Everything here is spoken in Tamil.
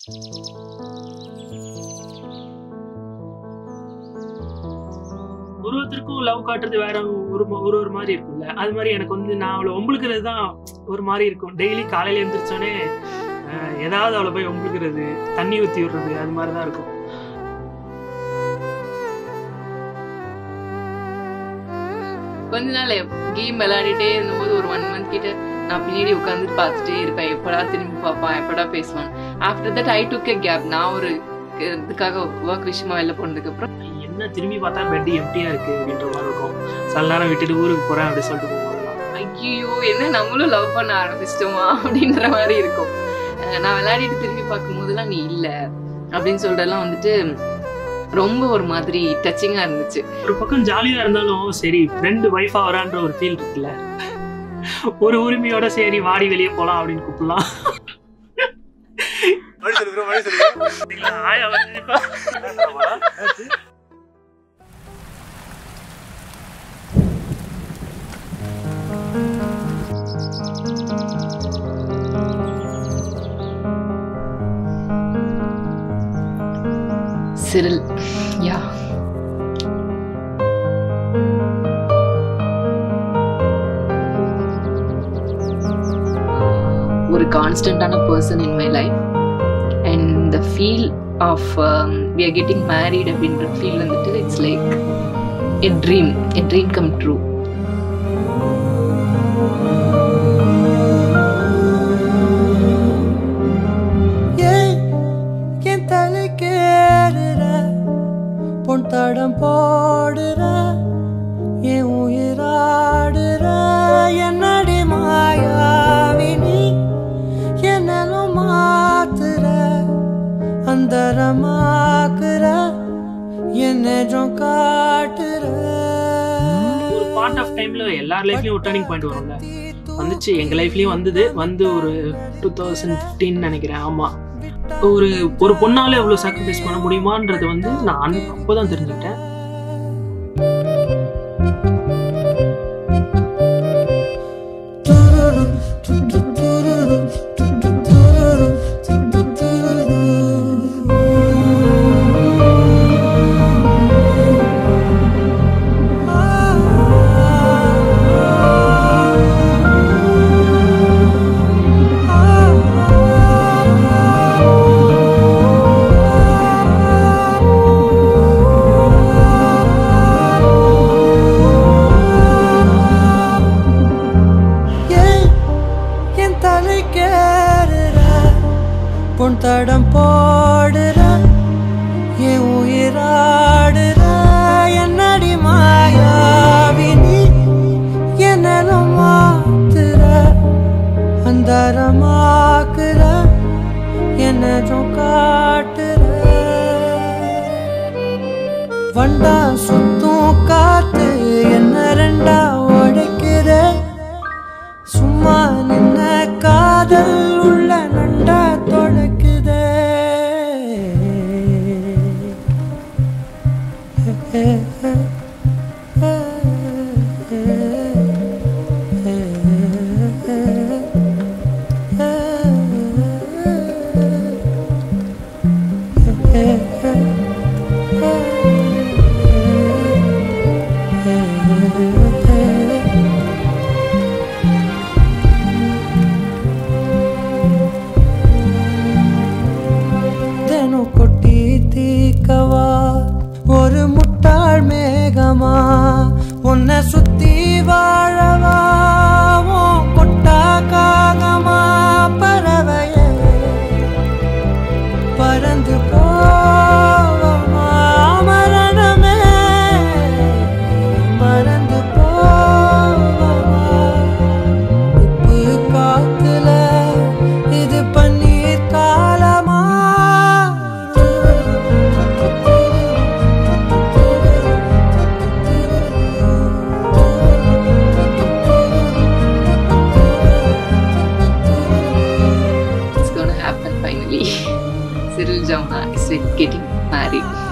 ஒரு ஒருத்தருக்கும் லவ் காட்டுறது வேற ஒரு ம- ஒரு ஒரு மாதிரி இருக்கும்ல அது மாதிரி எனக்கு வந்து நான் அவளை ஒம்பளுக்கிறது தான் ஒரு மாதிரி இருக்கும் டெய்லி காலையில எழுந்திரிச்சோடனே அஹ், ஏதாவது அவளை போய் ஒம்பளுக்கிறது தண்ணி ஊற்றி விடுறது அது மாதிரி தான் இருக்கும் கொஞ்ச நாள் கேம் விளையாடிட்டே இருந்தபோது ஒரு ஒன் மந்த் கிட்ட நான் பின்னாடி உட்காந்து பார்த்துட்டே இருப்பேன் எப்படா திரும்பி பார்ப்பான் எப்படா பேசுவான் after that I took a cab நான் ஒரு இதுக்காக ஒர்க் விஷயமா வெளில போனதுக்கு அப்புறம் என்ன திரும்பி பார்த்தா பெட் எம்டியா இருக்கு அப்படின்ற மாதிரி இருக்கும் சில நேரம் விட்டுட்டு ஊருக்கு போறேன் அப்படி சொல்லிட்டு போவாங்கலாம் ஐயோ என்ன நம்மளும் லவ் பண்ண ஆரம்பிச்சிட்டோமா அப்படின்ற மாதிரி இருக்கும் அஹ் நான் விளையாடிட்டு திரும்பி பார்க்கும்போதெல்லாம் நீ இல்ல அப்படின்னு சொல்றதெல்லாம் வந்துட்டு ரொம்ப ஒரு மாதிரி டச்சிங்கா இருந்துச்சு ஒரு பக்கம் ஜாலியா இருந்தாலும் சரி ஃப்ரெண்டு ஒய்ஃபா வரான்ற ஒரு ஃபீல் இருக்குல்ல ஒரு உரிமையோட சரி வாடி வெளியே போலாம் அப்படின்னு கூப்பிடலாம் மறுபடி சொல்லு bro, மறுபடி சொல்லு. ஆயா வந்து சிரில் யா ஒரு கான்ஸ்டன்டான person in my life and the feel of we are getting married அப்படின்ற ஃபீல் வந்துட்டு it's like a dream a dream come true ஏன் என் தலைக்கேறுற பொன் தடம் போடுற என் உயிராடுற என்னடி மாயாவினி என்னலும் மாத்துற அந்தரமாக்குற என் நெஜம் காட்டுற ஒரு பார்ட் ஆஃப் டைம்ல எல்லார் லைஃப்லயும் ஒரு டர்னிங் பாயிண்ட் வரும்ல வந்துச்சு எங்க லைஃப்லயும் வந்தது வந்து ஒரு டூ தௌசண்ட் ஃபிஃப்டீன் நினைக்கிறேன் ஆமா ஒரு ஒரு பொண்ணால எவ்வளவு சாக்ரிஃபைஸ் பண்ண முடியுமான்றது வந்து நான் அன்- அப்போதான் தெரிஞ்சுக்கிட்டேன் ஏன் என் தலைக்கேறுற பொன் தடம் போடுற என் உயிராடுற என்னடி மாயாவினி என்னலும் மாத்துற அந்தரமாக்குற என்னதும் காட்டுற வண்டா சுத்தும் காத்து என்ன ரெண்டா உடைக்கிற சும்மா நின்ன காதல் உள்ள நண்டா தொடக்குதே தினம் கொட்டி தீக்கவா ஒரு முட்டாள் மேகமா உன்னை சுத்தி வாழவா உன் கொட்டா காகமா பறவையே பறந்து போவமா மரணமே மறந்து போவமா உப்பு காத்துல இது பன்னீர் காலமா It's gonna happen finally. Cyril Jamna is getting married.